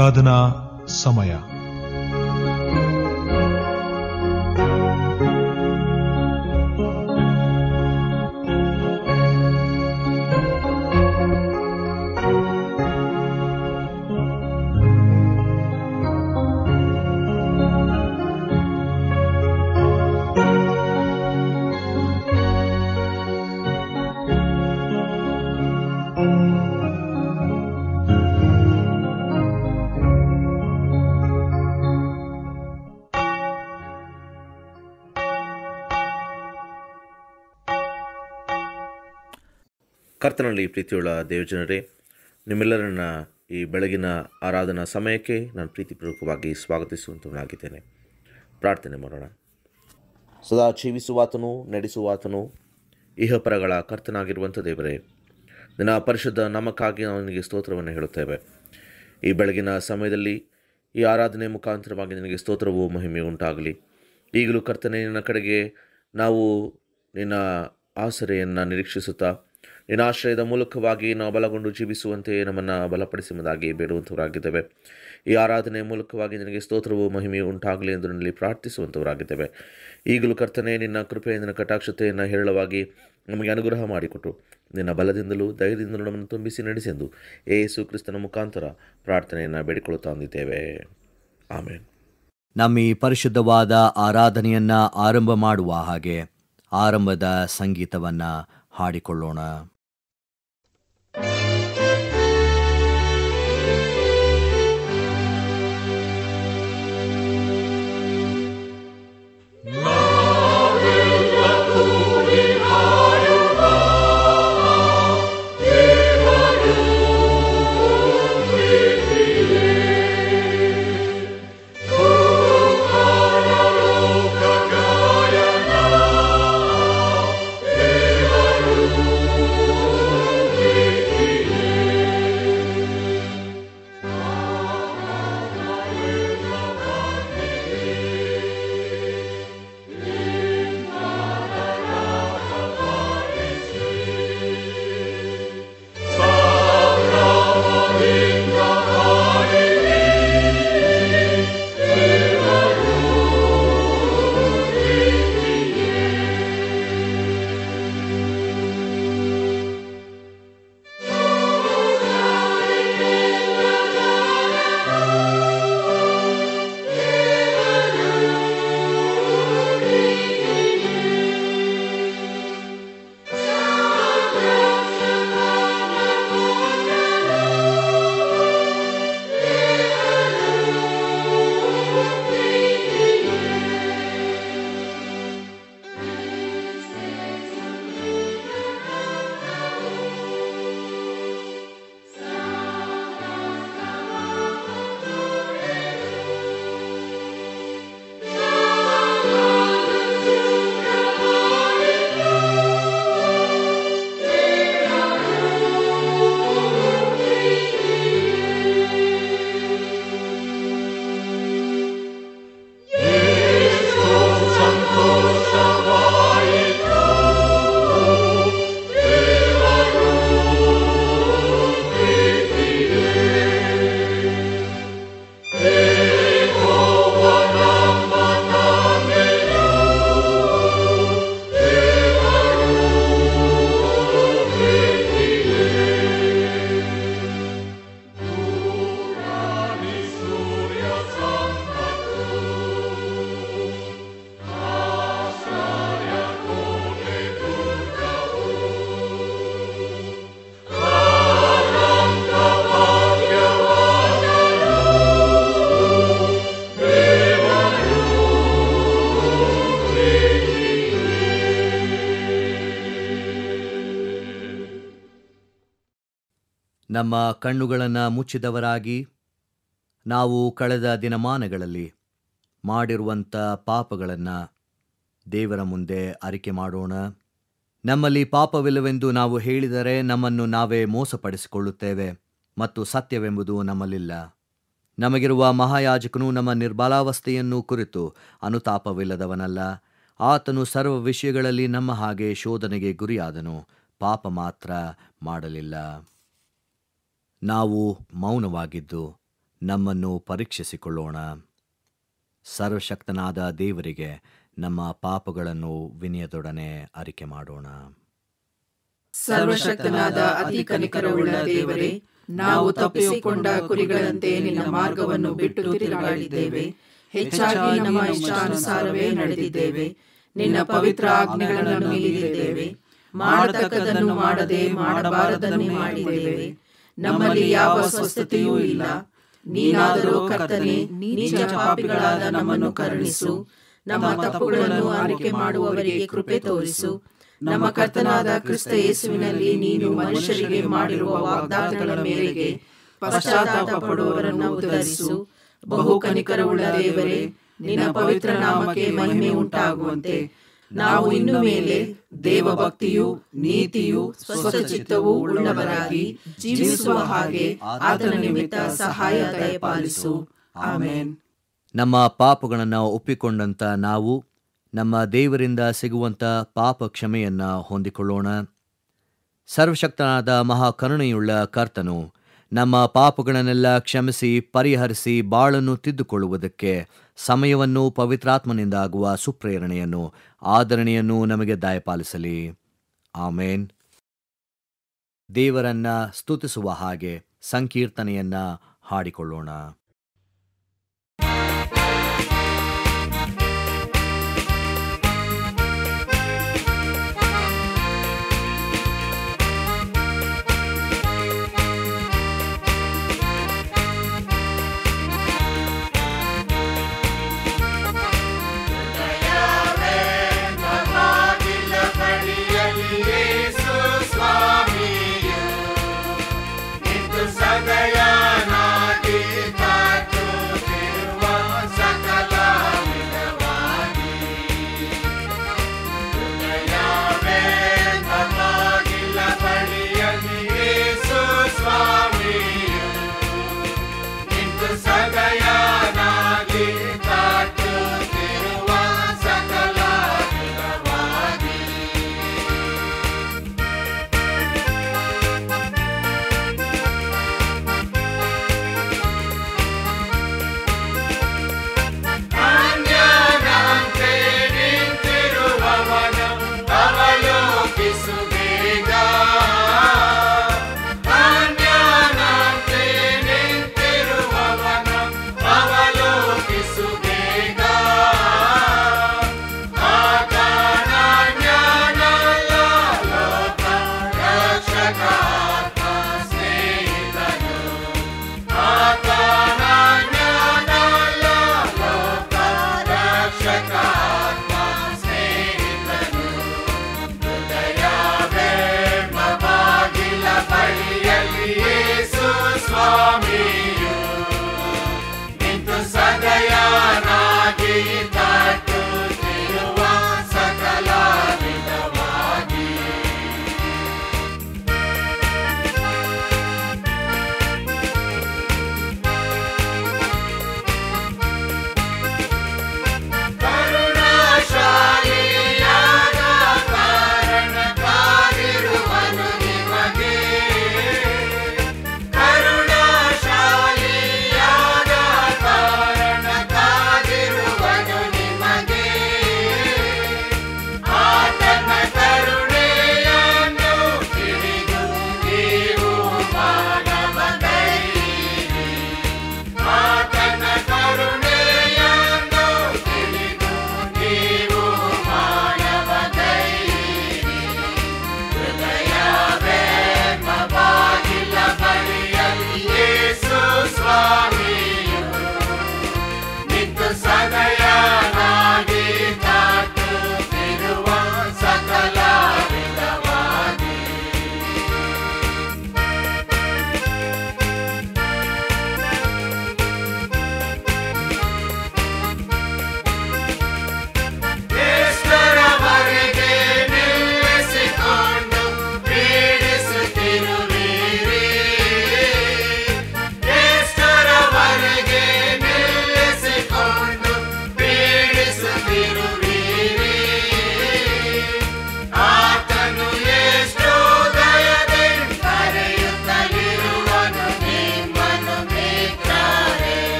ಆರಾಧನಾ ಸಮಯ ಕರ್ತನಲ್ಲಿ ಪ್ರೀತಿಯುಳ್ಳ ದೇವಜನರೇ ನಿಮ್ಮೆಲ್ಲರನ್ನ ಈ ಬೆಳಗಿನ ಆರಾಧನಾ ಸಮಯಕ್ಕೆ ನಾನು ಪ್ರೀತಿಪೂರ್ವಕವಾಗಿ ಸ್ವಾಗತಿಸುವಂತನಾಗಿದ್ದೇನೆ ಪ್ರಾರ್ಥನೆ ಮಾಡೋಣ ಸದಾ ಜೀವಿಸುವಾತನು ನಡೆಸುವಾತನು ಇಹಪರಗಳ ಕರ್ತನಾಗಿರುವಂಥ ದೇವರೇ ನಿನ್ನ ಪರಿಶುದ್ಧ ನಾಮಕ್ಕಾಗಿ ನಾವು ನಿನಗೆ ಸ್ತೋತ್ರವನ್ನು ಹೇಳುತ್ತೇವೆ ಈ ಬೆಳಗಿನ ಸಮಯದಲ್ಲಿ ಈ ಆರಾಧನೆ ಮುಖಾಂತರವಾಗಿ ನಿನಗೆ ಸ್ತೋತ್ರವು ಮಹಿಮೆ ಉಂಟಾಗಲಿ ಈಗಲೂ ಕರ್ತನೆ ನಿನ್ನ ಕಡೆಗೆ ನಾವು ನಿನ್ನ ಆಸರೆಯನ್ನು ನಿರೀಕ್ಷಿಸುತ್ತಾ ನಿನ್ನ ಆಶ್ರಯದ ಮೂಲಕವಾಗಿ ನಾವು ಬಲಗೊಂಡು ಜೀವಿಸುವಂತೆ ನಮ್ಮನ್ನು ಬಲಪಡಿಸುವುದಾಗಿ ಬೇಡುವಂಥವರಾಗಿದ್ದೇವೆ ಈ ಆರಾಧನೆಯ ಮೂಲಕವಾಗಿ ನಿನಗೆ ಸ್ತೋತ್ರವು ಮಹಿಮೆಯು ಉಂಟಾಗಲಿ ಎಂದು ನನ್ನಲ್ಲಿ ಪ್ರಾರ್ಥಿಸುವಂಥವರಾಗಿದ್ದೇವೆ ಈಗಲೂ ಕರ್ತನೆ ನಿನ್ನ ಕೃಪೆ ನಿನ್ನ ಕಟಾಕ್ಷತೆಯನ್ನು ಹೇರಳವಾಗಿ ನಮಗೆ ಅನುಗ್ರಹ ಮಾಡಿಕೊಟ್ಟು ನಿನ್ನ ಬಲದಿಂದಲೂ ಧೈರ್ಯದಿಂದಲೂ ನಮ್ಮನ್ನು ತುಂಬಿಸಿ ನಡೆಸೆಂದು ಏಸು ಕ್ರಿಸ್ತನ ಮುಖಾಂತರ ಪ್ರಾರ್ಥನೆಯನ್ನು ಬೇಡಿಕೊಳ್ಳುತ್ತಾ ಹೊಂದಿದ್ದೇವೆ ಆಮೇಲೆ ನಮ್ಮ ಈ ಪರಿಶುದ್ಧವಾದ ಆರಾಧನೆಯನ್ನ ಆರಂಭ ಮಾಡುವ ಹಾಗೆ ಆರಂಭದ ಸಂಗೀತವನ್ನ ಹಾಡಿಕೊಳ್ಳೋಣ ನಮ್ಮ ಕಣ್ಣುಗಳನ್ನು ಮುಚ್ಚಿದವರಾಗಿ ನಾವು ಕಳೆದ ದಿನಮಾನಗಳಲ್ಲಿ ಮಾಡಿರುವಂಥ ಪಾಪಗಳನ್ನು ದೇವರ ಮುಂದೆ ಅರಿಕೆ ಮಾಡೋಣ ನಮ್ಮಲ್ಲಿ ಪಾಪವಿಲ್ಲವೆಂದು ನಾವು ಹೇಳಿದರೆ ನಮ್ಮನ್ನು ನಾವೇ ಮೋಸಪಡಿಸಿಕೊಳ್ಳುತ್ತೇವೆ ಮತ್ತು ಸತ್ಯವೆಂಬುದು ನಮ್ಮಲ್ಲಿಲ್ಲ ನಮಗಿರುವ ಮಹಾಯಾಜಕನು ನಮ್ಮ ನಿರ್ಬಲಾವಸ್ಥೆಯನ್ನು ಕುರಿತು ಅನುತಾಪವಿಲ್ಲದವನಲ್ಲ ಆತನು ಸರ್ವ ವಿಷಯಗಳಲ್ಲಿ ನಮ್ಮ ಹಾಗೆ ಶೋಧನೆಗೆ ಗುರಿಯಾದನು ಪಾಪ ಮಾತ್ರ ಮಾಡಲಿಲ್ಲ ನಾವು ಮೌನವಾಗಿದ್ದು ನಮ್ಮನ್ನು ಪರೀಕ್ಷಿಸಿಕೊಳ್ಳೋಣ ಸರ್ವಶಕ್ತನಾದ ದೇವರಿಗೆ ನಮ್ಮ ಪಾಪಗಳನ್ನು ವಿನಯದೊಡನೆ ಅರಿಕೆ ಮಾಡೋಣ ಸರ್ವಶಕ್ತನಾದ ಅತಿ ಕನಿಕರವುಳ್ಳ ದೇವರೇ ನಾವು ತಪ್ಪಿಸಿಕೊಂಡ ಕುರಿಗಳಂತೆ ನಿನ್ನ ಮಾರ್ಗವನ್ನು ಬಿಟ್ಟು ತಿರುಗಾಡಿದ್ದೇವೆ ಹೆಚ್ಚಾಗಿ ನಮ್ಮ ಇಷ್ಟಾನುಸಾರವೇ ನಡೆದಿದ್ದೇವೆ ನಿನ್ನ ಪವಿತ್ರ ಆಜ್ಞೆಗಳನ್ನು ಮೀರಿದ್ದೇವೆ ಮಾಡತಕ್ಕದನ್ನು ಮಾಡದೆ ಮಾಡಬಾರದನ್ನು ಮಾಡಿದ್ದೇವೆ ನಮ್ಮಲ್ಲಿ ಯಾವ ಸ್ವಸ್ಥತೆಯೂ ಇಲ್ಲ ನೀನಾದರೂ ಕರ್ತನೆ ನೀಚ ಪಾಪಿಗಳಾದ ನಮ್ಮನ್ನು ಕರುಣಿಸು ನಮ್ಮ ತಪ್ಪುಗಳನ್ನು ಆರೈಕೆ ಮಾಡುವವರಿಗೆ ಕೃಪೆ ತೋರಿಸು ನಮ್ಮ ಕರ್ತನಾದ ಕ್ರಿಸ್ತ ಯೇಸುವಿನಲ್ಲಿ ನೀನು ಮನುಷ್ಯರಿಗೆ ಮಾಡಿರುವ ವಾಗ್ದಾನಗಳ ಮೇರೆಗೆ ಪಶ್ಚಾತ್ತಾಪ ಪಡುವವರನ್ನು ಉದ್ಧರಿಸು ಬಹು ಕನಿಕರವುಳ್ಳ ದೇವರೇ ನಿನ್ನ ಪವಿತ್ರ ನಾಮಕ್ಕೆ ಮಹಿಮೆ ಉಂಟಾಗುವಂತೆ ನಾವು ಇನ್ನು ಮೇಲೆ ದೇವಭಕ್ತಿಯು ನೀತಿಯು ಸ್ವಸ್ಥಚಿತ್ತವೂ ಉಳ್ಳವರಾಗಿ ಜೀವಿಸುವ ಹಾಗೆ ಆತನ ನಿಮಿತ್ತ ಸಹಾಯ ದಯಪಾಲಿಸು ಆಮೇನ್ ನಮ್ಮ ಪಾಪಗಳನ್ನು ಒಪ್ಪಿಕೊಂಡಂತ ನಾವು ನಮ್ಮ ದೇವರಿಂದ ಸಿಗುವಂಥ ಪಾಪ ಕ್ಷಮೆಯನ್ನು ಹೊಂದಿಕೊಳ್ಳೋಣ ಸರ್ವಶಕ್ತನಾದ ಮಹಾಕರುಣೆಯುಳ್ಳ ಕರ್ತನು ನಮ್ಮ ಪಾಪಗಳನ್ನೆಲ್ಲ ಕ್ಷಮಿಸಿ ಪರಿಹರಿಸಿ ಬಾಳನ್ನು ತಿದ್ದುಕೊಳ್ಳುವುದಕ್ಕೆ ಸಮಯವನ್ನು ಪವಿತ್ರಾತ್ಮನಿಂದ ಆಗುವ ಸುಪ್ರೇರಣೆಯನ್ನು ಆದರಣೆಯನ್ನು ನಮಗೆ ದಯಪಾಲಿಸಲಿ ಆಮೇನ್ ದೇವರನ್ನ ಸ್ತುತಿಸುವ ಹಾಗೆ ಸಂಕೀರ್ತನೆಯನ್ನ ಹಾಡಿಕೊಳ್ಳೋಣ ಸದಯನಾಗಿ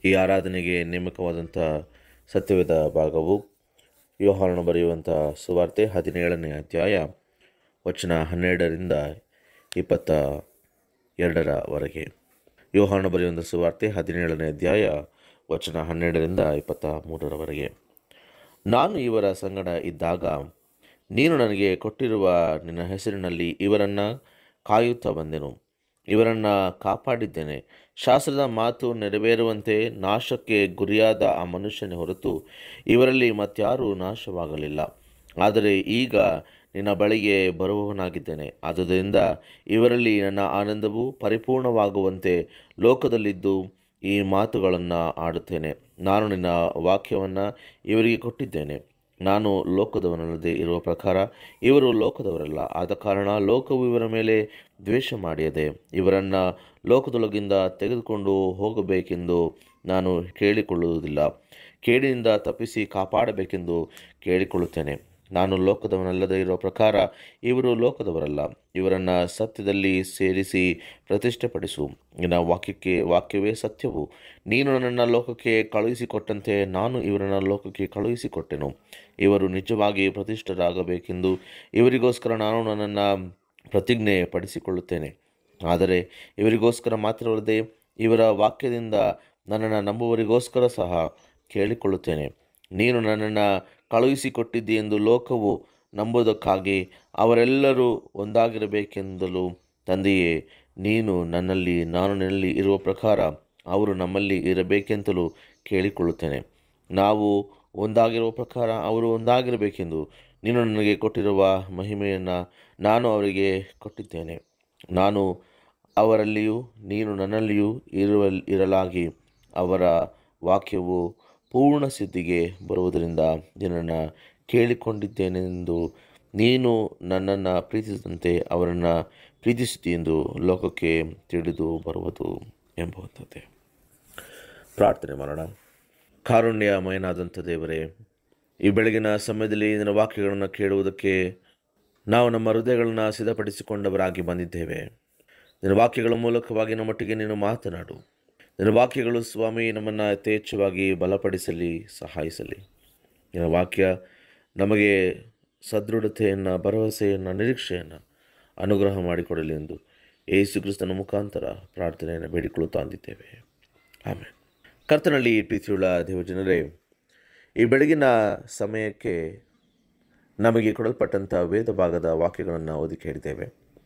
ಈ ಆರಾಧನೆಗೆ ನೇಮಕವಾದಂಥ ಸತ್ಯವೇದ ಭಾಗವು ಯೋಹಾನನು ಬರೆಯುವಂಥ ಸುವಾರ್ತೆ ಹದಿನೇಳನೇ ಅಧ್ಯಾಯ ವಚನ ಹನ್ನೆರಡರಿಂದ ಇಪ್ಪತ್ತ ಎರಡರವರೆಗೆ ಯೋಹಾನ ಬರೆಯುವಂಥ ಸುವಾರ್ತೆ ಹದಿನೇಳನೇ ಅಧ್ಯಾಯ ವಚನ ಹನ್ನೆರಡರಿಂದ ಇಪ್ಪತ್ತ ಮೂರರವರೆಗೆ ನಾನು ಇವರ ಸಂಗಡ ಇದ್ದಾಗ ನೀನು ನನಗೆ ಕೊಟ್ಟಿರುವ ನಿನ್ನ ಹೆಸರಿನಲ್ಲಿ ಇವರನ್ನು ಕಾಯುತ್ತಾ ಬಂದೆನು ಇವರನ್ನು ಕಾಪಾಡಿದ್ದೇನೆ ಶಾಸ್ತ್ರದ ಮಾತು ನೆರವೇರುವಂತೆ ನಾಶಕ್ಕೆ ಗುರಿಯಾದ ಆ ಮನುಷ್ಯನೇ ಹೊರತು ಇವರಲ್ಲಿ ಮತ್ಯಾರೂ ನಾಶವಾಗಲಿಲ್ಲ ಆದರೆ ಈಗ ನಿನ್ನ ಬಳಿಗೆ ಬರುವವನಾಗಿದ್ದೇನೆ ಆದುದರಿಂದ ಇವರಲ್ಲಿ ನನ್ನ ಆನಂದವು ಪರಿಪೂರ್ಣವಾಗುವಂತೆ ಲೋಕದಲ್ಲಿದ್ದು ಈ ಮಾತುಗಳನ್ನು ಆಡುತ್ತೇನೆ ನಾನು ನಿನ್ನ ವಾಕ್ಯವನ್ನು ಇವರಿಗೆ ಕೊಟ್ಟಿದ್ದೇನೆ ನಾನು ಲೋಕದವನಲ್ಲದೆ ಇರುವ ಪ್ರಕಾರ ಇವರು ಲೋಕದವರಲ್ಲ ಆದ ಕಾರಣ ಲೋಕವು ಇವರ ಮೇಲೆ ದ್ವೇಷ ಮಾಡಿಯದೆ ಇವರನ್ನು ಲೋಕದೊಳಗಿಂದ ತೆಗೆದುಕೊಂಡು ಹೋಗಬೇಕೆಂದು ನಾನು ಕೇಳಿಕೊಳ್ಳುವುದಿಲ್ಲ ಕೇಡಿನಿಂದ ತಪ್ಪಿಸಿ ಕಾಪಾಡಬೇಕೆಂದು ಕೇಳಿಕೊಳ್ಳುತ್ತೇನೆ ನಾನು ಲೋಕದವನಲ್ಲದೆ ಇರುವ ಪ್ರಕಾರ ಇವರು ಲೋಕದವರಲ್ಲ ಇವರನ್ನು ಸತ್ಯದಲ್ಲಿ ಸೇರಿಸಿ ಪ್ರತಿಷ್ಠೆಪಡಿಸು ನಿನ್ನ ವಾಕ್ಯಕ್ಕೆ ವಾಕ್ಯವೇ ಸತ್ಯವು ನೀನು ನನ್ನನ್ನು ಲೋಕಕ್ಕೆ ಕಳುಹಿಸಿಕೊಟ್ಟಂತೆ ನಾನು ಇವರನ್ನು ಲೋಕಕ್ಕೆ ಕಳುಹಿಸಿಕೊಟ್ಟೆನು ಇವರು ನಿಜವಾಗಿ ಪ್ರತಿಷ್ಠರಾಗಬೇಕೆಂದು ಇವರಿಗೋಸ್ಕರ ನಾನು ನನ್ನನ್ನು ಪ್ರತಿಜ್ಞೆ ಪಡಿಸಿಕೊಳ್ಳುತ್ತೇನೆ ಆದರೆ ಇವರಿಗೋಸ್ಕರ ಮಾತ್ರವಲ್ಲದೆ ಇವರ ವಾಕ್ಯದಿಂದ ನನ್ನನ್ನು ನಂಬುವರಿಗೋಸ್ಕರ ಸಹ ಕೇಳಿಕೊಳ್ಳುತ್ತೇನೆ ನೀನು ನನ್ನನ್ನು ಕಳುಹಿಸಿಕೊಟ್ಟಿದ್ದಿ ಎಂದು ಲೋಕವು ನಂಬುವುದಕ್ಕಾಗಿ ಅವರೆಲ್ಲರೂ ಒಂದಾಗಿರಬೇಕೆಂದಲೂ ತಂದೆಯೇ ನೀನು ನನ್ನಲ್ಲಿ ನಾನು ನಿನ್ನಲ್ಲಿ ಇರುವ ಪ್ರಕಾರ ಅವರು ನಮ್ಮಲ್ಲಿ ಇರಬೇಕೆಂತಲೂ ಕೇಳಿಕೊಳ್ಳುತ್ತೇನೆ ನಾವು ಒಂದಾಗಿರುವ ಪ್ರಕಾರ ಅವರು ಒಂದಾಗಿರಬೇಕೆಂದು ನೀನು ನನಗೆ ಕೊಟ್ಟಿರುವ ಮಹಿಮೆಯನ್ನು ನಾನು ಅವರಿಗೆ ಕೊಟ್ಟಿದ್ದೇನೆ ನಾನು ಅವರಲ್ಲಿಯೂ ನೀನು ನನ್ನಲ್ಲಿಯೂ ಇರುವ ಇರಲಾಗಿ ಅವರ ವಾಕ್ಯವು ಪೂರ್ಣ ಸಿದ್ಧಿಗೆ ಬರುವುದರಿಂದ ನಿನ್ನನ್ನು ಕೇಳಿಕೊಂಡಿದ್ದೇನೆಂದು ನೀನು ನನ್ನನ್ನು ಪ್ರೀತಿಸಿದಂತೆ ಅವರನ್ನು ಪ್ರೀತಿಸಿದಿ ಎಂದು ಲೋಕಕ್ಕೆ ತಿಳಿದು ಬರುವುದು ಎಂಬುವಂಥದ್ದೇ ಪ್ರಾರ್ಥನೆ ಮಾಡೋಣ ಕಾರುಣ್ಯಮಯನಾದಂಥ ದೇವರೇ ಈ ಬೆಳಗಿನ ಸಮಯದಲ್ಲಿ ನಿನ್ನ ವಾಕ್ಯಗಳನ್ನು ಕೇಳುವುದಕ್ಕೆ ನಾವು ನಮ್ಮ ಹೃದಯಗಳನ್ನು ಸಿದ್ಧಪಡಿಸಿಕೊಂಡವರಾಗಿ ಬಂದಿದ್ದೇವೆ ನಿನ್ನ ವಾಕ್ಯಗಳ ಮೂಲಕವಾಗಿ ನಮ್ಮೊಟ್ಟಿಗೆ ನೀನು ಮಾತನಾಡು ನಿನ್ನ ವಾಕ್ಯಗಳು ಸ್ವಾಮಿ ನಮ್ಮನ್ನು ಯಥೇಚ್ಛವಾಗಿ ಬಲಪಡಿಸಲಿ ಸಹಾಯಿಸಲಿ ನಿನ್ನ ವಾಕ್ಯ ನಮಗೆ ಸದೃಢತೆಯನ್ನು ಭರವಸೆಯನ್ನು ನಿರೀಕ್ಷೆಯನ್ನು ಅನುಗ್ರಹ ಮಾಡಿಕೊಡಲಿ ಎಂದು ಯೇಸು ಕ್ರಿಸ್ತನ ಮುಖಾಂತರ ಪ್ರಾರ್ಥನೆಯನ್ನು ಬೇಡಿಕೊಳ್ಳುತ್ತಾ ಅಂದಿದ್ದೇವೆ ಆಮೇಲೆ ಕರ್ತನಲ್ಲಿ ಪ್ರೀತಿಯುಳ್ಳ ದೇವಜನರೇ ಈ ಬೆಳಗಿನ ಸಮಯಕ್ಕೆ ನಮಗೆ ಕೊಡಲ್ಪಟ್ಟಂಥ ವೇದ ಭಾಗದ ವಾಕ್ಯಗಳನ್ನು ಓದಿ ಕೇಳಿದ್ದೇವೆ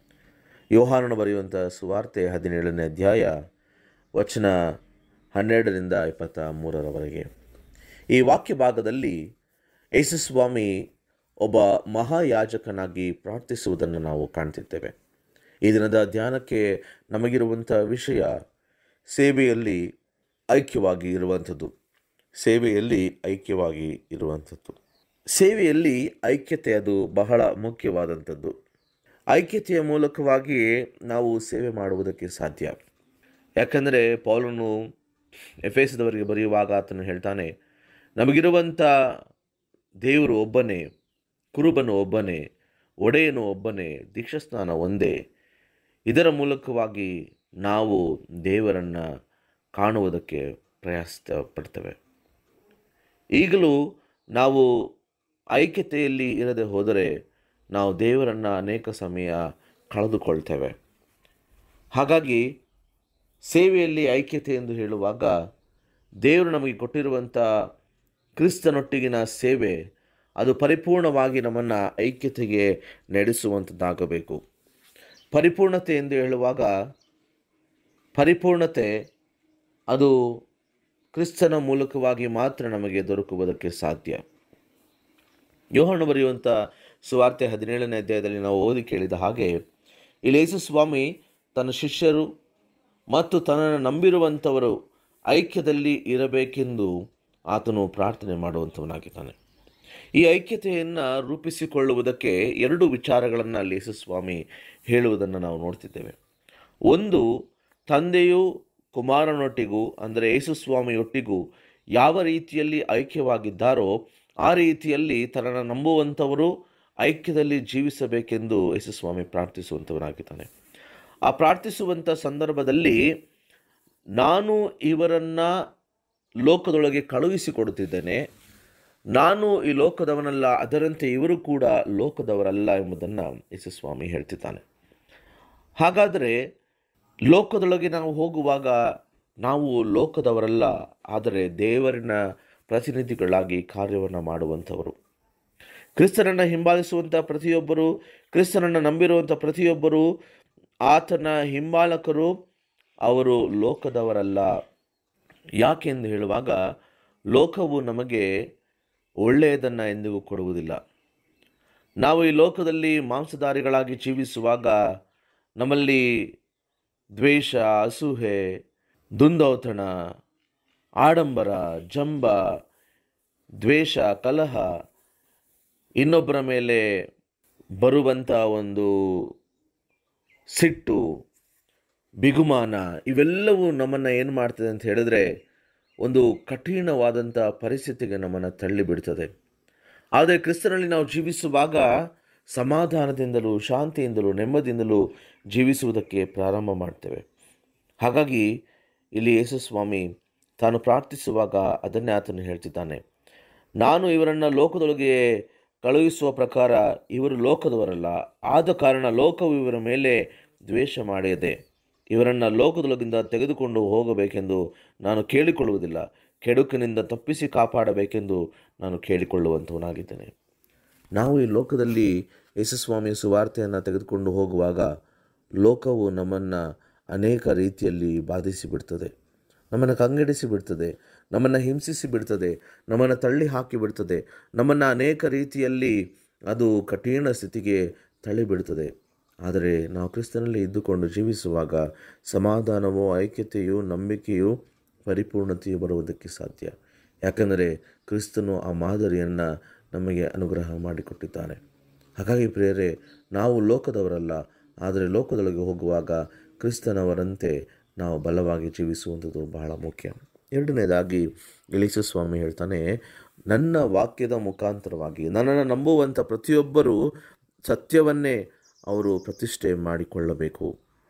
ಯೋಹಾನನು ಬರೆಯುವಂಥ ಸುವಾರ್ತೆ ಹದಿನೇಳನೇ ಅಧ್ಯಾಯ ವಚನ ಹನ್ನೆರಡರಿಂದ ಇಪ್ಪತ್ತ ಮೂರರವರೆಗೆ ಈ ವಾಕ್ಯ ಭಾಗದಲ್ಲಿ ಯೇಸುಸ್ವಾಮಿ ಒಬ್ಬ ಮಹಾಯಾಜಕನಾಗಿ ಪ್ರಾರ್ಥಿಸುವುದನ್ನು ನಾವು ಕಾಣ್ತಿದ್ದೇವೆ ಈ ದಿನದ ಧ್ಯಾನಕ್ಕೆ ನಮಗಿರುವಂಥ ವಿಷಯ ಸೇವೆಯಲ್ಲಿ ಐಕ್ಯವಾಗಿ ಇರುವಂಥದ್ದು ಸೇವೆಯಲ್ಲಿ ಐಕ್ಯವಾಗಿ ಇರುವಂಥದ್ದು ಸೇವೆಯಲ್ಲಿ ಐಕ್ಯತೆ ಅದು ಬಹಳ ಮುಖ್ಯವಾದಂಥದ್ದು ಐಕ್ಯತೆಯ ಮೂಲಕವಾಗಿಯೇ ನಾವು ಸೇವೆ ಮಾಡುವುದಕ್ಕೆ ಸಾಧ್ಯ ಯಾಕಂದರೆ ಪೌಲನು ಎಫೆಸದವರಿಗೆ ಬರೆಯುವಾಗ ಆತನು ಹೇಳ್ತಾನೆ ನಮಗಿರುವಂಥ ದೇವರು ಒಬ್ಬನೇ ಕುರುಬನು ಒಬ್ಬನೇ ಒಡೆಯನು ಒಬ್ಬನೇ ದೀಕ್ಷಾಸ್ನಾನ ಒಂದೇ ಇದರ ಮೂಲಕವಾಗಿ ನಾವು ದೇವರನ್ನು ಕಾಣುವುದಕ್ಕೆ ಪ್ರಯಾಸ ಪಡ್ತೇವೆ ಈಗಲೂ ನಾವು ಐಕ್ಯತೆಯಲ್ಲಿ ಇರದೆ ಹೋದರೆ ನಾವು ದೇವರನ್ನು ಅನೇಕ ಸಮಯ ಕಳೆದುಕೊಳ್ತೇವೆ ಹಾಗಾಗಿ ಸೇವೆಯಲ್ಲಿ ಐಕ್ಯತೆ ಎಂದು ಹೇಳುವಾಗ ದೇವರು ನಮಗೆ ಕೊಟ್ಟಿರುವಂಥ ಕ್ರಿಸ್ತನೊಟ್ಟಿಗಿನ ಸೇವೆ ಅದು ಪರಿಪೂರ್ಣವಾಗಿ ನಮ್ಮನ್ನು ಐಕ್ಯತೆಗೆ ನಡೆಸುವಂಥದ್ದಾಗಬೇಕು ಪರಿಪೂರ್ಣತೆ ಎಂದು ಹೇಳುವಾಗ ಪರಿಪೂರ್ಣತೆ ಅದು ಕ್ರಿಸ್ತನ ಮೂಲಕವಾಗಿ ಮಾತ್ರ ನಮಗೆ ದೊರಕುವುದಕ್ಕೆ ಸಾಧ್ಯ ಯೋಹಣ್ಣು ಬರೆಯುವಂಥ ಸುವಾರ್ತೆ ಹದಿನೇಳನೇ ಅಧ್ಯಾಯದಲ್ಲಿ ನಾವು ಓದಿ ಕೇಳಿದ ಹಾಗೆ ಇಲ್ಲಿ ಯೇಸು ಸ್ವಾಮಿ ತನ್ನ ಶಿಷ್ಯರು ಮತ್ತು ತನ್ನನ್ನು ನಂಬಿರುವಂಥವರು ಐಕ್ಯದಲ್ಲಿ ಇರಬೇಕೆಂದು ಆತನು ಪ್ರಾರ್ಥನೆ ಮಾಡುವಂಥವನಾಗಿದ್ದಾನೆ ಈ ಐಕ್ಯತೆಯನ್ನು ರೂಪಿಸಿಕೊಳ್ಳುವುದಕ್ಕೆ ಎರಡು ವಿಚಾರಗಳನ್ನು ಅಲ್ಲಿ ಯೇಸುಸ್ವಾಮಿ ಹೇಳುವುದನ್ನು ನಾವು ನೋಡ್ತಿದ್ದೇವೆ ಒಂದು ತಂದೆಯು ಕುಮಾರನೊಟ್ಟಿಗೂ ಅಂದರೆ ಯೇಸುಸ್ವಾಮಿಯೊಟ್ಟಿಗೂ ಯಾವ ರೀತಿಯಲ್ಲಿ ಐಕ್ಯವಾಗಿದ್ದಾರೋ ಆ ರೀತಿಯಲ್ಲಿ ತನ್ನನ್ನು ನಂಬುವಂಥವರು ಐಕ್ಯದಲ್ಲಿ ಜೀವಿಸಬೇಕೆಂದು ಯೇಸುಸ್ವಾಮಿ ಪ್ರಾರ್ಥಿಸುವಂಥವನಾಗಿದ್ದಾನೆ ಆ ಪ್ರಾರ್ಥಿಸುವಂಥ ಸಂದರ್ಭದಲ್ಲಿ ನಾನು ಇವರನ್ನು ಲೋಕದೊಳಗೆ ಕಳುಹಿಸಿಕೊಡುತ್ತಿದ್ದೇನೆ ನಾನು ಈ ಲೋಕದವನಲ್ಲ ಅದರಂತೆ ಇವರು ಕೂಡ ಲೋಕದವರಲ್ಲ ಎಂಬುದನ್ನು ಯೇಸುಸ್ವಾಮಿ ಹೇಳ್ತಿದ್ದಾನೆ ಹಾಗಾದರೆ ಲೋಕದೊಳಗೆ ನಾವು ಹೋಗುವಾಗ ನಾವು ಲೋಕದವರಲ್ಲ ಆದರೆ ದೇವರಿನ ಪ್ರತಿನಿಧಿಗಳಾಗಿ ಕಾರ್ಯವನ್ನು ಮಾಡುವಂಥವರು ಕ್ರಿಸ್ತನನ್ನು ಹಿಂಬಾಲಿಸುವಂಥ ಪ್ರತಿಯೊಬ್ಬರು ಕ್ರಿಸ್ತನನ್ನು ನಂಬಿರುವಂಥ ಪ್ರತಿಯೊಬ್ಬರು ಆತನ ಹಿಂಬಾಲಕರು ಅವರು ಲೋಕದವರಲ್ಲ ಯಾಕೆಂದು ಹೇಳುವಾಗ ಲೋಕವು ನಮಗೆ ಒಳ್ಳೆಯದನ್ನು ಎಂದಿಗೂ ಕೊಡುವುದಿಲ್ಲ ನಾವು ಈ ಲೋಕದಲ್ಲಿ ಮಾಂಸಧಾರಿಗಳಾಗಿ ಜೀವಿಸುವಾಗ ನಮ್ಮಲ್ಲಿ ದ್ವೇಷ ಅಸೂಹೆ ದುಂದೌತಣ ಆಡಂಬರ ಜಂಬ ದ್ವೇಷ ಕಲಹ ಇನ್ನೊಬ್ಬರ ಮೇಲೆ ಬರುವಂಥ ಒಂದು ಸಿಟ್ಟು ಬಿಗುಮಾನ ಇವೆಲ್ಲವೂ ನಮ್ಮನ್ನು ಏನು ಮಾಡ್ತದೆ ಅಂತ ಹೇಳಿದ್ರೆ ಒಂದು ಕಠಿಣವಾದಂಥ ಪರಿಸ್ಥಿತಿಗೆ ನಮ್ಮನ್ನು ತಳ್ಳಿಬಿಡ್ತದೆ ಆದರೆ ಕ್ರಿಸ್ತನಲ್ಲಿ ನಾವು ಜೀವಿಸುವಾಗ ಸಮಾಧಾನದಿಂದಲೂ ಶಾಂತಿಯಿಂದಲೂ ನೆಮ್ಮದಿಯಿಂದಲೂ ಜೀವಿಸುವುದಕ್ಕೆ ಪ್ರಾರಂಭ ಮಾಡ್ತೇವೆ ಹಾಗಾಗಿ ಇಲ್ಲಿ ಯೇಸುಸ್ವಾಮಿ ತಾನು ಪ್ರಾರ್ಥಿಸುವಾಗ ಅದನ್ನೇ ಆತನು ಹೇಳ್ತಿದ್ದಾನೆ ನಾನು ಇವರನ್ನು ಲೋಕದೊಳಗೆ ಕಳುಹಿಸುವ ಪ್ರಕಾರ ಇವರು ಲೋಕದವರಲ್ಲ ಆದ ಕಾರಣ ಲೋಕವು ಇವರ ಮೇಲೆ ದ್ವೇಷ ಮಾಡಿದೆ ಇವರನ್ನು ಲೋಕದೊಳಗಿಂದ ತೆಗೆದುಕೊಂಡು ಹೋಗಬೇಕೆಂದು ನಾನು ಕೇಳಿಕೊಳ್ಳುವುದಿಲ್ಲ ಕೆಡುಕಿನಿಂದ ತಪ್ಪಿಸಿ ಕಾಪಾಡಬೇಕೆಂದು ನಾನು ಕೇಳಿಕೊಳ್ಳುವಂಥವನಾಗಿದ್ದೇನೆ ನಾವು ಈ ಲೋಕದಲ್ಲಿ ಯೇಸುಸ್ವಾಮಿಯ ಸುವಾರ್ತೆಯನ್ನು ತೆಗೆದುಕೊಂಡು ಹೋಗುವಾಗ ಲೋಕವು ನಮ್ಮನ್ನು ಅನೇಕ ರೀತಿಯಲ್ಲಿ ಬಾಧಿಸಿ ಬಿಡ್ತದೆ ನಮ್ಮನ್ನು ಕಂಗೆಡಿಸಿ ಬಿಡ್ತದೆ ನಮ್ಮನ್ನು ಹಿಂಸಿಸಿ ಬಿಡ್ತದೆ ನಮ್ಮನ್ನು ತಳ್ಳಿ ಹಾಕಿ ಬಿಡ್ತದೆ ನಮ್ಮನ್ನು ಅನೇಕ ರೀತಿಯಲ್ಲಿ ಅದು ಕಠಿಣ ಸ್ಥಿತಿಗೆ ತಳ್ಳಿಬಿಡ್ತದೆ ಆದರೆ ನಾವು ಕ್ರಿಸ್ತನಲ್ಲಿ ಇದ್ದುಕೊಂಡು ಜೀವಿಸುವಾಗ ಸಮಾಧಾನವೂ ಐಕ್ಯತೆಯು ನಂಬಿಕೆಯು ಪರಿಪೂರ್ಣತೆಯು ಬರುವುದಕ್ಕೆ ಸಾಧ್ಯ ಯಾಕಂದರೆ ಕ್ರಿಸ್ತನು ಆ ಮಾದರಿಯನ್ನು ನಮಗೆ ಅನುಗ್ರಹ ಮಾಡಿಕೊಟ್ಟಿದ್ದಾನೆ ಹಾಗಾಗಿ ಪ್ರಿಯರೇ ನಾವು ಲೋಕದವರಲ್ಲ ಆದರೆ ಲೋಕದೊಳಗೆ ಹೋಗುವಾಗ ಕ್ರಿಸ್ತನವರಂತೆ ನಾವು ಬಲವಾಗಿ ಜೀವಿಸುವಂಥದ್ದು ಬಹಳ ಮುಖ್ಯ ಎರಡನೇದಾಗಿ ಇಳಿಸು ಸ್ವಾಮಿ ಹೇಳ್ತಾನೆ ನನ್ನ ವಾಕ್ಯದ ಮುಖಾಂತರವಾಗಿ ನನ್ನನ್ನು ನಂಬುವಂಥ ಪ್ರತಿಯೊಬ್ಬರೂ ಸತ್ಯವನ್ನೇ ಅವರು ಪ್ರತಿಷ್ಠೆ ಮಾಡಿಕೊಳ್ಳಬೇಕು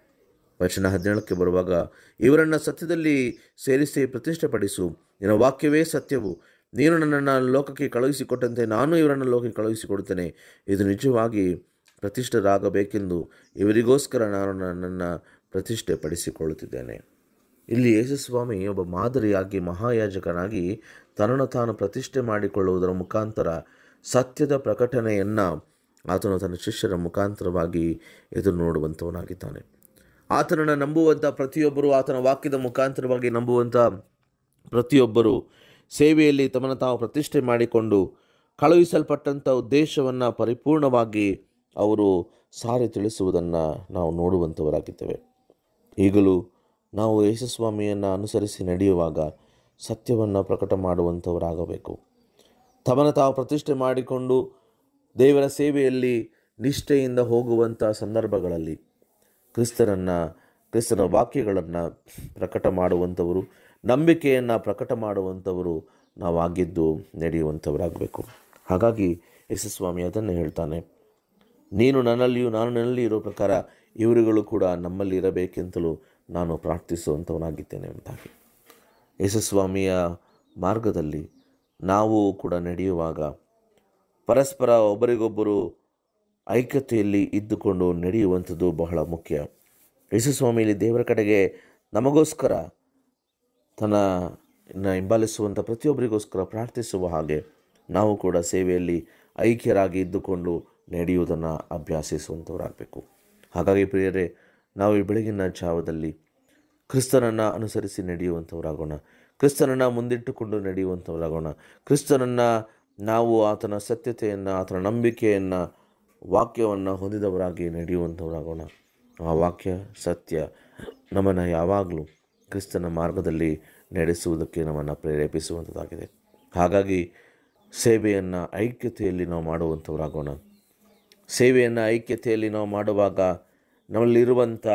ವಚನ ಹದಿನೇಳಕ್ಕೆ ಬರುವಾಗ ಇವರನ್ನು ಸತ್ಯದಲ್ಲಿ ಸೇರಿಸಿ ಪ್ರತಿಷ್ಠೆಪಡಿಸು ನಿನ್ನ ವಾಕ್ಯವೇ ಸತ್ಯವು ನೀನು ನನ್ನನ್ನು ಲೋಕಕ್ಕೆ ಕಳುಹಿಸಿಕೊಟ್ಟಂತೆ ನಾನು ಇವರನ್ನು ಲೋಕಕ್ಕೆ ಕಳುಹಿಸಿಕೊಡುತ್ತೇನೆ ಇದು ನಿಜವಾಗಿ ಪ್ರತಿಷ್ಠರಾಗಬೇಕೆಂದು ಇವರಿಗೋಸ್ಕರ ನಾನು ನನ್ನನ್ನು ಪ್ರತಿಷ್ಠೆ ಪಡಿಸಿಕೊಳ್ಳುತ್ತಿದ್ದೇನೆ ಇಲ್ಲಿ ಯೇಸುಸ್ವಾಮಿ ಒಬ್ಬ ಮಾದರಿಯಾಗಿ ಮಹಾಯಾಜಕನಾಗಿ ತನ್ನನ್ನು ತಾನು ಪ್ರತಿಷ್ಠೆ ಮಾಡಿಕೊಳ್ಳುವುದರ ಮುಖಾಂತರ ಸತ್ಯದ ಪ್ರಕಟಣೆಯನ್ನು ಆತನು ತನ್ನ ಶಿಷ್ಯರ ಮುಖಾಂತರವಾಗಿ ಎದುರು ನೋಡುವಂಥವನಾಗಿದ್ದಾನೆ ಆತನನ್ನು ನಂಬುವಂಥ ಪ್ರತಿಯೊಬ್ಬರು ಆತನ ವಾಕ್ಯದ ಮುಖಾಂತರವಾಗಿ ನಂಬುವಂಥ ಪ್ರತಿಯೊಬ್ಬರು ಸೇವೆಯಲ್ಲಿ ತಮ್ಮನ್ನು ತಾವು ಪ್ರತಿಷ್ಠೆ ಮಾಡಿಕೊಂಡು ಕಳುಹಿಸಲ್ಪಟ್ಟಂಥ ಉದ್ದೇಶವನ್ನು ಪರಿಪೂರ್ಣವಾಗಿ ಅವರು ಸಾರಿ ತಿಳಿಸುವುದನ್ನು ನಾವು ನೋಡುವಂಥವರಾಗಿದ್ದೇವೆ ಈಗಲೂ ನಾವು ಯೇಸುಸ್ವಾಮಿಯನ್ನು ಅನುಸರಿಸಿ ನಡೆಯುವಾಗ ಸತ್ಯವನ್ನು ಪ್ರಕಟ ಮಾಡುವಂಥವರಾಗಬೇಕು ತಮ್ಮನ್ನು ತಾವು ಪ್ರತಿಷ್ಠೆ ಮಾಡಿಕೊಂಡು ದೇವರ ಸೇವೆಯಲ್ಲಿ ನಿಷ್ಠೆಯಿಂದ ಹೋಗುವಂಥ ಸಂದರ್ಭಗಳಲ್ಲಿ ಕ್ರಿಸ್ತನನ್ನು ಕ್ರಿಸ್ತನ ವಾಕ್ಯಗಳನ್ನು ಪ್ರಕಟ ಮಾಡುವಂಥವರು ನಂಬಿಕೆಯನ್ನು ಪ್ರಕಟ ಮಾಡುವಂಥವರು ನಾವಾಗಿದ್ದು ನಡೆಯುವಂಥವರಾಗಬೇಕು ಹಾಗಾಗಿ ಯೇಸುಸ್ವಾಮಿ ಅದನ್ನು ಹೇಳ್ತಾನೆ ನೀನು ನನ್ನಲ್ಲಿಯೂ ನಾನು ನನ್ನಲ್ಲಿ ಇರೋ ಪ್ರಕಾರ ಇವರುಗಳು ಕೂಡ ನಮ್ಮಲ್ಲಿ ಇರಬೇಕೆಂತಲೂ ನಾನು ಪ್ರಾರ್ಥಿಸುವಂಥವನಾಗಿದ್ದೇನೆ ಅಂತಾಗಿ ಯೇಸುಸ್ವಾಮಿಯ ಮಾರ್ಗದಲ್ಲಿ ನಾವು ಕೂಡ ನಡೆಯುವಾಗ ಪರಸ್ಪರ ಒಬ್ಬರಿಗೊಬ್ಬರು ಐಕ್ಯತೆಯಲ್ಲಿ ಇದ್ದುಕೊಂಡು ನಡೆಯುವಂಥದ್ದು ಬಹಳ ಮುಖ್ಯ ಯೇಸುಸ್ವಾಮಿಯಲ್ಲಿ ದೇವರ ಕಡೆಗೆ ನಮಗೋಸ್ಕರ ತನ್ನ ಹಿಂಬಾಲಿಸುವಂಥ ಪ್ರತಿಯೊಬ್ಬರಿಗೋಸ್ಕರ ಪ್ರಾರ್ಥಿಸುವ ಹಾಗೆ ನಾವು ಕೂಡ ಸೇವೆಯಲ್ಲಿ ಐಕ್ಯರಾಗಿ ಇದ್ದುಕೊಂಡು ನಡೆಯುವುದನ್ನು ಅಭ್ಯಾಸಿಸುವಂಥವರಾಗಬೇಕು ಹಾಗಾಗಿ ಪ್ರಿಯರೇ ನಾವು ಈ ಬೆಳಗಿನ ಜಾವದಲ್ಲಿ ಕ್ರಿಸ್ತನನ್ನು ಅನುಸರಿಸಿ ನಡೆಯುವಂಥವರಾಗೋಣ ಕ್ರಿಸ್ತನನ್ನು ಮುಂದಿಟ್ಟುಕೊಂಡು ನಡೆಯುವಂಥವರಾಗೋಣ ಕ್ರಿಸ್ತನನ್ನು ನಾವು ಆತನ ಸತ್ಯತೆಯನ್ನು ಆತನ ನಂಬಿಕೆಯನ್ನು ವಾಕ್ಯವನ್ನು ಹೊಂದಿದವರಾಗಿ ನಡೆಯುವಂಥವರಾಗೋಣ ಆ ವಾಕ್ಯ ಸತ್ಯ ನಮ್ಮನ್ನು ಯಾವಾಗಲೂ ಕ್ರಿಸ್ತನ ಮಾರ್ಗದಲ್ಲಿ ನಡೆಸುವುದಕ್ಕೆ ನಮ್ಮನ್ನು ಪ್ರೇರೇಪಿಸುವಂಥದ್ದಾಗಿದೆ ಹಾಗಾಗಿ ಸೇವೆಯನ್ನು ಐಕ್ಯತೆಯಲ್ಲಿ ನಾವು ಮಾಡುವಂಥವರಾಗೋಣ ಸೇವೆಯನ್ನು ಐಕ್ಯತೆಯಲ್ಲಿ ನಾವು ಮಾಡುವಾಗ ನಮ್ಮಲ್ಲಿರುವಂಥ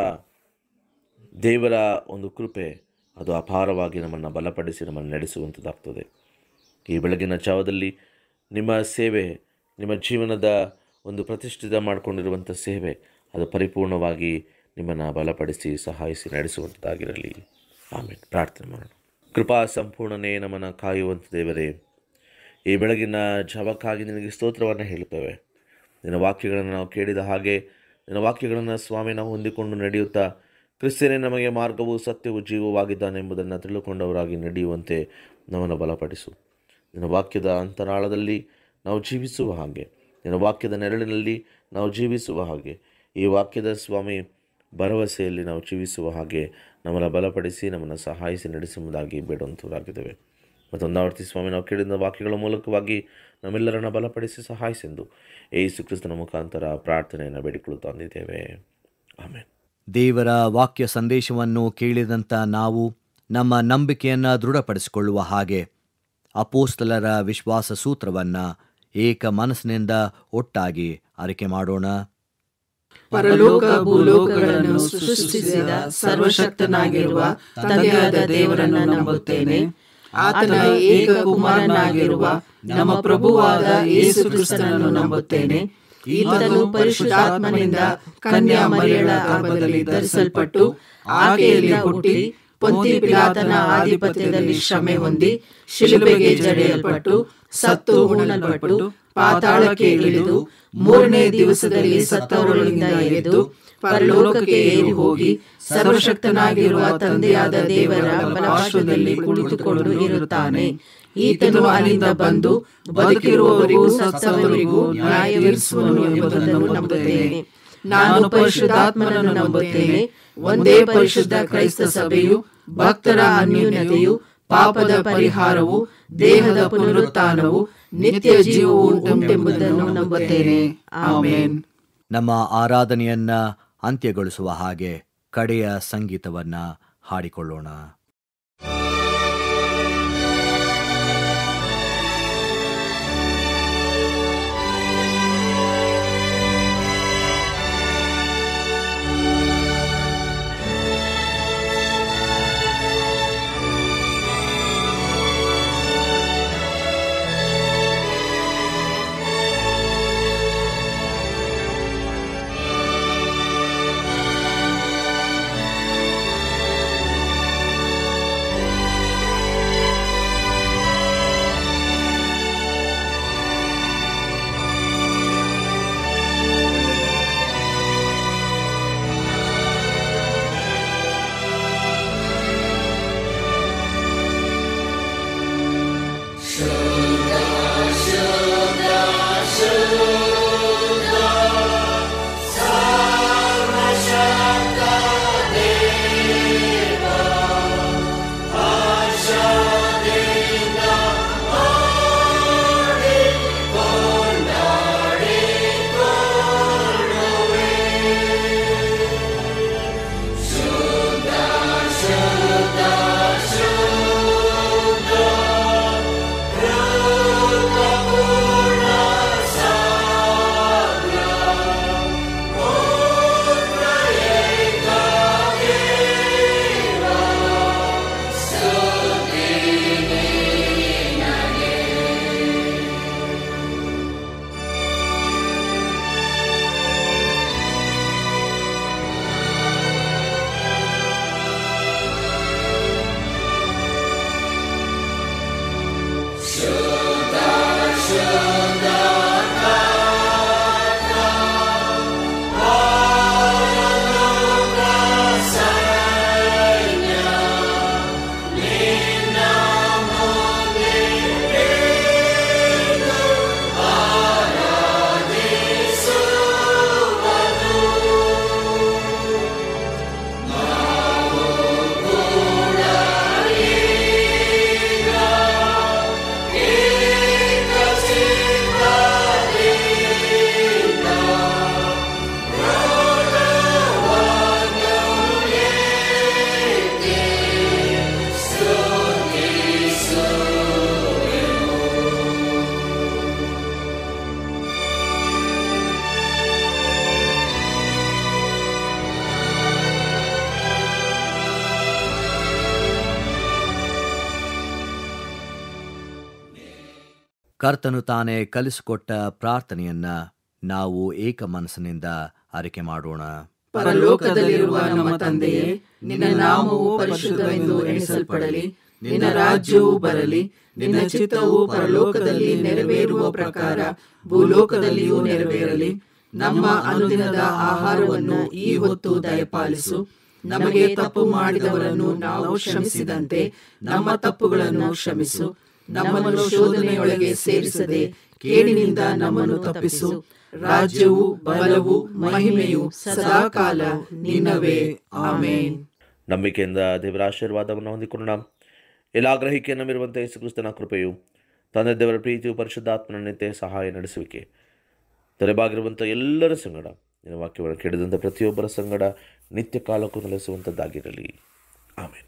ದೇವರ ಒಂದು ಕೃಪೆ ಅದು ಅಪಾರವಾಗಿ ನಮ್ಮನ್ನು ಬಲಪಡಿಸಿ ನಮ್ಮನ್ನು ನಡೆಸುವಂಥದ್ದಾಗ್ತದೆ ಈ ಬೆಳಗಿನ ಜಾವದಲ್ಲಿ ನಿಮ್ಮ ಸೇವೆ ನಿಮ್ಮ ಜೀವನದ ಒಂದು ಪ್ರತಿಷ್ಠಿತ ಮಾಡಿಕೊಂಡಿರುವಂಥ ಸೇವೆ ಅದು ಪರಿಪೂರ್ಣವಾಗಿ ನಿಮ್ಮನ್ನು ಬಲಪಡಿಸಿ ಸಹಾಯಿಸಿ ನಡೆಸುವಂಥದ್ದಾಗಿರಲಿ ಆಮೇಲೆ ಪ್ರಾರ್ಥನೆ ಮಾಡೋಣ ಕೃಪಾ ಸಂಪೂರ್ಣನೇ ನಮ್ಮನ್ನು ಕಾಯುವಂಥ ದೇವರೇ ಈ ಬೆಳಗಿನ ಜಪಕ್ಕಾಗಿ ನಿನಗೆ ಸ್ತೋತ್ರವನ್ನು ಹೇಳುತ್ತೇವೆ ನಿನ್ನ ವಾಕ್ಯಗಳನ್ನು ನಾವು ಕೇಳಿದ ಹಾಗೆ ನಿನ್ನ ವಾಕ್ಯಗಳನ್ನು ಸ್ವಾಮಿ ನಾವು ಹೊಂದಿಕೊಂಡು ನಡೆಯುತ್ತಾ ಕ್ರಿಸ್ತನೇ ನಮಗೆ ಮಾರ್ಗವು ಸತ್ಯವು ಜೀವವಾಗಿದ್ದಾನೆಂಬುದನ್ನು ತಿಳುಕೊಂಡವರಾಗಿ ನಡೆಯುವಂತೆ ನಮ್ಮನ್ನು ಬಲಪಡಿಸು ನಿನ್ನ ವಾಕ್ಯದ ಅಂತರಾಳದಲ್ಲಿ ನಾವು ಜೀವಿಸುವ ಹಾಗೆ ನಿನ್ನ ವಾಕ್ಯದ ನೆರಳಿನಲ್ಲಿ ನಾವು ಜೀವಿಸುವ ಹಾಗೆ ಈ ವಾಕ್ಯದ ಸ್ವಾಮಿ ಭರವಸೆಯಲ್ಲಿ ನಾವು ಜೀವಿಸುವ ಹಾಗೆ ನಮ್ಮನ್ನು ಬಲಪಡಿಸಿ ನಮ್ಮನ್ನು ಸಹಾಯಿಸಿ ನಡೆಸುವುದಾಗಿ ಬೇಡುವಂಥವರಾಗಿದ್ದೇವೆ ಮತ್ತೊಂದಾವರ್ತಿ ಸ್ವಾಮಿ ನಾವು ಕೇಳಿದ ವಾಕ್ಯಗಳ ಮೂಲಕವಾಗಿ ನಮ್ಮೆಲ್ಲರನ್ನ ಬಲಪಡಿಸಿ ಸಹಾಯಿಸೆಂದು ಏಸು ಕ್ರಿಸ್ತನ ಮುಖಾಂತರ ಪ್ರಾರ್ಥನೆಯನ್ನು ಬೇಡಿಕೊಳ್ಳುತ್ತಾ ಅಂದಿದ್ದೇವೆ ಆಮೇಲೆ ದೇವರ ವಾಕ್ಯ ಸಂದೇಶವನ್ನು ಕೇಳಿದಂಥ ನಾವು ನಮ್ಮ ನಂಬಿಕೆಯನ್ನು ದೃಢಪಡಿಸಿಕೊಳ್ಳುವ ಹಾಗೆ ಅಪೋಸ್ತಲರ ವಿಶ್ವಾಸ ಸೂತ್ರವನ್ನು ಏಕ ಮನಸ್ಸಿನಿಂದ ಒಟ್ಟಾಗಿ ಆರಿಕೆ ಮಾಡೋಣ ಪರಲೋಕ ಭೂಲೋಕಗಳನ್ನು ಸೃಷ್ಟಿಸಿದ ಸರ್ವಶಕ್ತನಾಗಿರುವ ತಂದೆಯಾದ ದೇವರನ್ನು ನಂಬುತ್ತೇನೆ ಆತನ ಏಕ ಕುಮಾರನಾಗಿರುವ ನಮ್ಮ ಪ್ರಭುವಾದ ಯೇಸು ಕ್ರಿಸ್ತನನ್ನು ನಂಬುತ್ತೇನೆ ಈತನು ಪರಿಶುದ್ಧಾತ್ಮನಿಂದ ಕನ್ಯಾ ಮರಿಯಳ ಗರ್ಭದಲ್ಲಿ ಧರಿಸಲ್ಪಟ್ಟು ಆಕೆಯಲ್ಲಿ ಹುಟ್ಟಿ ಪೊಂತಿ ಪಿಲಾತನ ಆಧಿಪತ್ಯದಲ್ಲಿ ಶ್ರಮೆ ಹೊಂದಿ ಶಿಲುಬೆಗೆ ಜಡೆಯಲ್ಪಟ್ಟು ಸತ್ತು ಉಣಲ್ಪಟ್ಟು ಪಾತಾಳಕ್ಕೆ ಇಳಿದು ಮೂರನೇ ದಿವಸದಲ್ಲಿ ಸತ್ತವರೊಳಗಿಂದ ಎದ್ದು ಪರಲೋಕಕ್ಕೆ ಏರಿ ಹೋಗಿ ಸರ್ವಶಕ್ತನಾಗಿರುವ ತಂದೆಯಾದ ದೇವರ ಬಲಪಾರ್ಶ್ವದಲ್ಲಿ ಕುಳಿತುಕೊಂಡು ಇರುತ್ತಾನೆ ಈತನು ಅಲ್ಲಿಂದ ಬಂದು ಬದುಕಿರುವವರಿಗೂ ಸತ್ತವರಿಗೂ ನ್ಯಾಯವಿರಿಸುವನು ಎಂಬುದನ್ನು ನಂಬುತ್ತೇನೆ ನಾನು ಪರಿಶುದ್ಧಾತ್ಮನನ್ನು ನಂಬುತ್ತೇನೆ ಒಂದೇ ಪರಿಶುದ್ಧ ಕ್ರೈಸ್ತ ಸಭೆಯು ಭಕ್ತರ ಅನ್ಯೂನ್ಯತೆಯು ಪಾಪದ ಪರಿಹಾರವು ದೇಹದ ಪುನರುತ್ಥಾನವು ನಿತ್ಯ ಜೀವವು ಉಂಟೆಂಬುದನ್ನು ನಂಬುತ್ತೇನೆ ಆಮೇನ್ ನಮ್ಮ ಆರಾಧನೆಯನ್ನ ಅಂತ್ಯಗೊಳಿಸುವ ಹಾಗೆ ಕಡೆಯ ಸಂಗೀತವನ್ನ ಹಾಡಿಕೊಳ್ಳೋಣ ಕರ್ತನು ತಾನೇ ಕಲಿಸಿಕೊಟ್ಟ ಪ್ರಾರ್ಥನೆಯನ್ನ ನಾವು ಏಕ ಮನಸ್ಸಿನಿಂದ ಆರಿಕೆ ಮಾಡೋಣ ಪರಲೋಕದಲ್ಲಿರುವ ನಮ್ಮ ತಂದೆಯೇ ನಿನ್ನ ನಾಮವು ಪರಿಶುದ್ಧವೆಂದು ಎಣಿಸಲ್ಪಡಲಿ ನಿನ್ನ ರಾಜ್ಯವು ಬರಲಿ ನಿನ್ನ ಚಿತ್ತವು ಪರಲೋಕದಲ್ಲಿ ನೆರವೇರುವ ಪ್ರಕಾರ ಭೂಲೋಕದಲ್ಲಿಯೂ ನೆರವೇರಲಿ ನಮ್ಮ ಅನುದಿನದ ಆಹಾರವನ್ನು ಈ ಹೊತ್ತು ದಯಪಾಲಿಸು ನಮಗೆ ತಪ್ಪು ಮಾಡಿದವರನ್ನು ನಾವು ಕ್ಷಮಿಸಿದಂತೆ ನಮ್ಮ ತಪ್ಪುಗಳನ್ನು ಕ್ಷಮಿಸು ನಮ್ಮನ್ನು ಶೋಧನೆಯೊಳಗೆ ಸೇರಿಸದೆ ಕೇಡಿನಿಂದ ನಮ್ಮನ್ನು ತಪ್ಪಿಸು ರಾಜ್ಯವು ಬಲವು ಮಹಿಮೆಯು ಸದಾಕಾಲ ನಿನ್ನವೇ ಆಮೇನ್ ನಂಬಿಕೆಯಿಂದ ದೇವರ ಆಶೀರ್ವಾದವನ್ನು ಹೊಂದಿಕೊಳ್ಳೋಣ ಎಲ್ಲ ಗ್ರಹಿಕೆ ನಮ್ಮಿರುವಂಥ ಯೇಸುಕ್ರಿಸ್ತನ ಕೃಪೆಯು ತಂದೆ ದೇವರ ಪ್ರೀತಿಯು ಪರಿಶುದ್ಧಾತ್ಮನ ನಿತ್ಯ ಸಹಾಯ ನಡೆಸುವಿಕೆ ತೆರೆಬಾಗಿರುವಂಥ ಎಲ್ಲರ ಸಂಗಡ ನಿನ್ನ ವಾಕ್ಯವನ್ನು ಕೇಳಿದಂಥ ಪ್ರತಿಯೊಬ್ಬರ ಸಂಗಡ ನಿತ್ಯ ಕಾಲಕ್ಕೂ ನೆಲೆಸುವಂಥದ್ದಾಗಿರಲಿ ಆಮೇಲೆ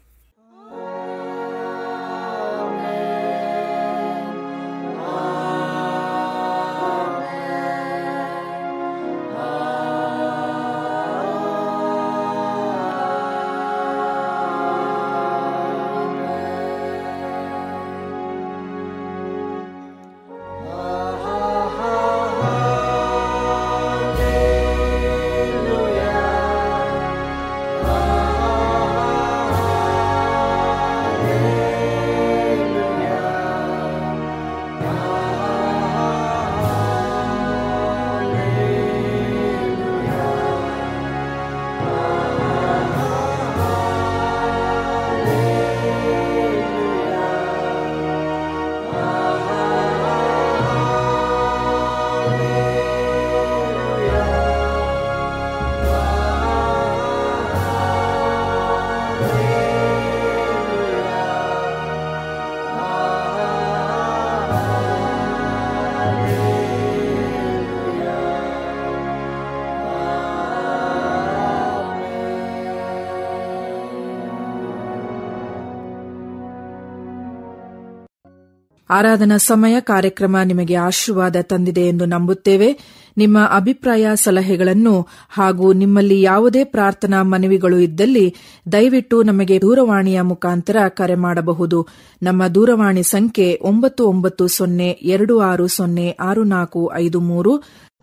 ಆರಾಧನಾ ಸಮಯ ಕಾರ್ಯಕ್ರಮ ನಿಮಗೆ ಆಶೀರ್ವಾದ ತಂದಿದೆ ಎಂದು ನಂಬುತ್ತೇವೆ ನಿಮ್ಮ ಅಭಿಪ್ರಾಯ ಸಲಹೆಗಳನ್ನು ಹಾಗೂ ನಿಮ್ಮಲ್ಲಿ ಯಾವುದೇ ಪ್ರಾರ್ಥನಾ ಮನವಿಗಳು ಇದ್ದಲ್ಲಿ ದಯವಿಟ್ಟು ನಮಗೆ ದೂರವಾಣಿಯ ಮುಖಾಂತರ ಕರೆ ಮಾಡಬಹುದು ನಮ್ಮ ದೂರವಾಣಿ ಸಂಖ್ಯೆ ಒಂಬತ್ತು ಒಂಬತ್ತು ಸೊನ್ನೆ ಎರಡು ಆರು ಸೊನ್ನೆ ಆರು ನಾಲ್ಕು ಐದು ಮೂರು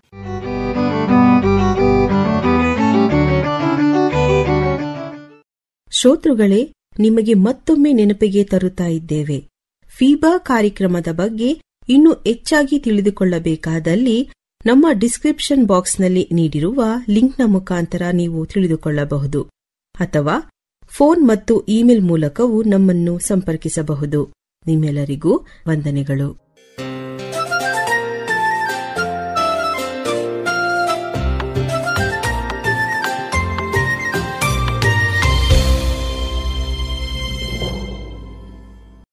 ಶ್ರೋತೃಗಳೇ ನಿಮಗೆ ಮತ್ತೊಮ್ಮೆ ನೆನಪಿಗೆ ತರುತ್ತಾ ಇದ್ದೇವೆ ಫೀಬಾ ಕಾರ್ಯಕ್ರಮದ ಬಗ್ಗೆ ಇನ್ನೂ ಹೆಚ್ಚಾಗಿ ತಿಳಿದುಕೊಳ್ಳಬೇಕಾದಲ್ಲಿ ನಮ್ಮ ಡಿಸ್ಕ್ರಿಪ್ಷನ್ ಬಾಕ್ಸ್ನಲ್ಲಿ ನೀಡಿರುವ ಲಿಂಕ್ನ ಮುಖಾಂತರ ನೀವು ತಿಳಿದುಕೊಳ್ಳಬಹುದು ಅಥವಾ ಫೋನ್ ಮತ್ತು ಇಮೇಲ್ ಮೂಲಕವೂ ನಮ್ಮನ್ನು ಸಂಪರ್ಕಿಸಬಹುದು ನಿಮ್ಮೆಲ್ಲರಿಗೂ ವಂದನೆಗಳು